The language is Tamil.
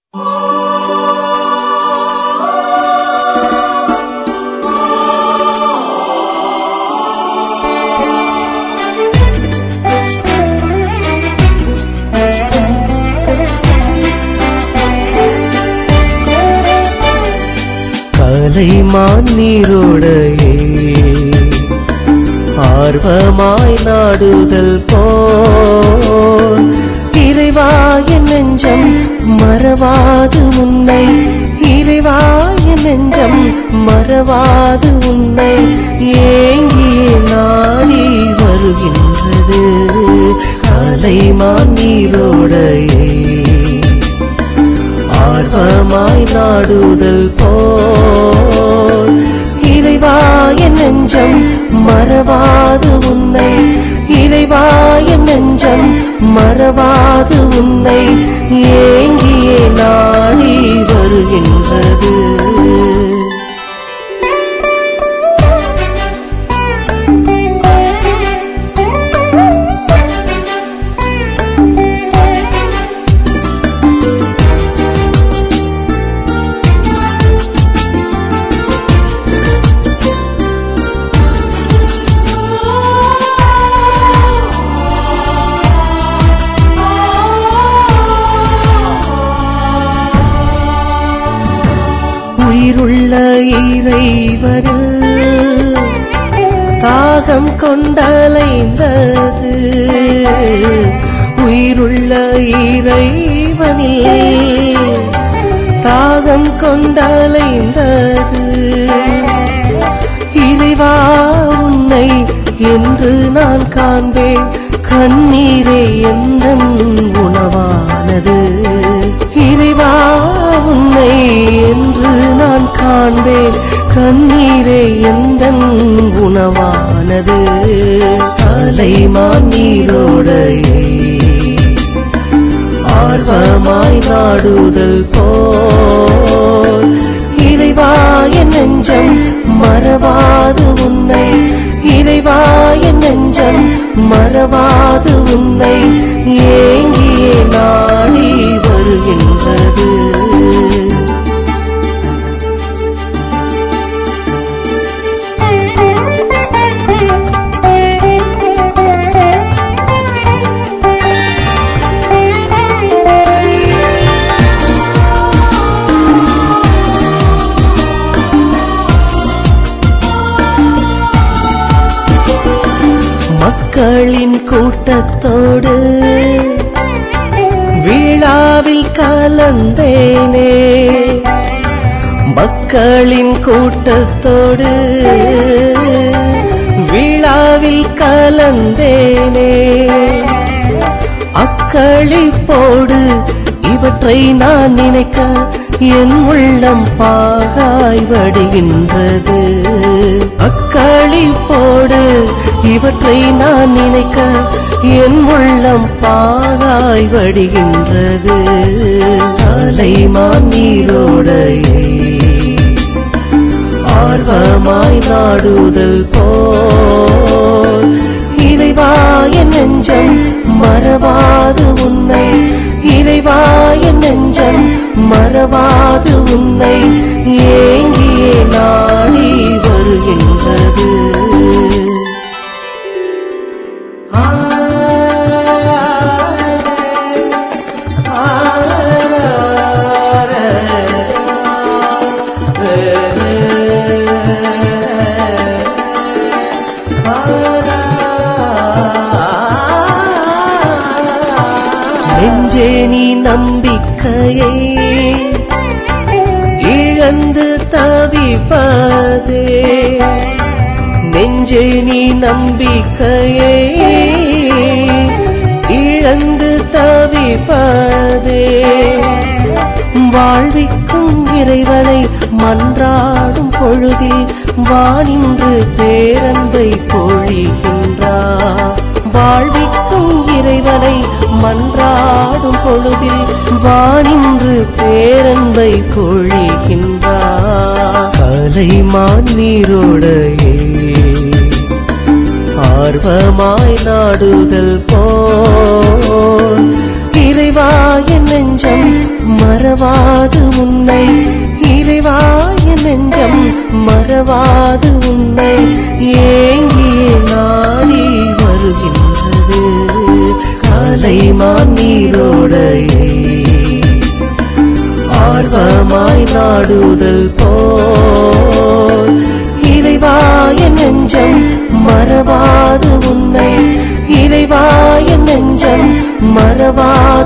கலைமான் நீரோடையே ஆர்வமாய் நாடுதல் போல் இறைவாய நெஞ்சம் மறவாது உன்னை இறைவாய நெஞ்சம் மறவாது உன்னை ஏங்கியே நாடி வருகின்றது கலைமான் நீரோடையே ஆர்வமாய் நாடுதல் போல் இறைவாய நெஞ்சம் மறவாது உன்னை இறைவாய நெஞ்சம் மறவாது உன்னை ஏங்கியே நாடி வருகின்றது உயிருள்ள இறைவனில் தாகம் கொண்டலைந்தது உயிருள்ள இறைவனில் தாகம் கொண்டலைந்தது இறைவா உன்னை என்று நான் காண்பேன் கண்ணீரே எந்த உணவானது இறைவா உன்னை என்று நான் காண்பேன் கண்ணீரே எந்த உணவானது அலைமான் நீரோடையே ஆர்வமாய் நாடுதல் போல் இறைவாய நெஞ்சம் மறவாது உன்னை இறைவாய நெஞ்சம் மறவாது உன்னை ஏங்கியே நாடி வருகின்றது மக்களின் கூட்டத்தோடு விழாவில் கலந்தேனே மக்களின் கூட்டத்தோடு விழாவில் கலந்தேனே அக்களிப்போடு இவற்றை நான் நினைக்க என் உள்ளம் பாகாய் வடுகின்றது அக்களிப்போடு இவற்றை நான் நினைக்க என் உள்ளம் பாகாய் வடுகின்றது அலைமான் நீரோடையே ஆர்வமாய் நாடுதல் போல் இறைவாய நெஞ்சம் மறவாது உன்னை இறைவாய நெஞ்சம் மறவாது உன்னை ஏங்கியே நாடி வருகின்றது நெஞ்சே நீ நம்பிக்கையை இழந்து தவிப்பதே நெஞ்சே நீ நம்பிக்கையை இழந்து தவிப்பதே வாழ்விக்கும் இறைவனை மன்றாடும் பொழுதில் வானின்று பேரன்பை பொழிகின்றார் வாழ்விக்கும் இறைவனை மன்றாடும் பொழுதில் வானின்று பேரன்பை பொழிகின்றார் கலைமான் நீரோடையே ஆர்வமாய் நாடுதல் போல் இறைவாய நெஞ்சம் மற மறவாது உன்னை இறைவாய நெஞ்சம் மறவாது உன்னை ஏங்கியே நாடி வருகின்றது கலைமான் நீரோடையே ஆர்வமாய் நாடுதல் போல் இறைவாய நெஞ்சம் மறவாது உன்னை இறைவாய நெஞ்சம் மறவாது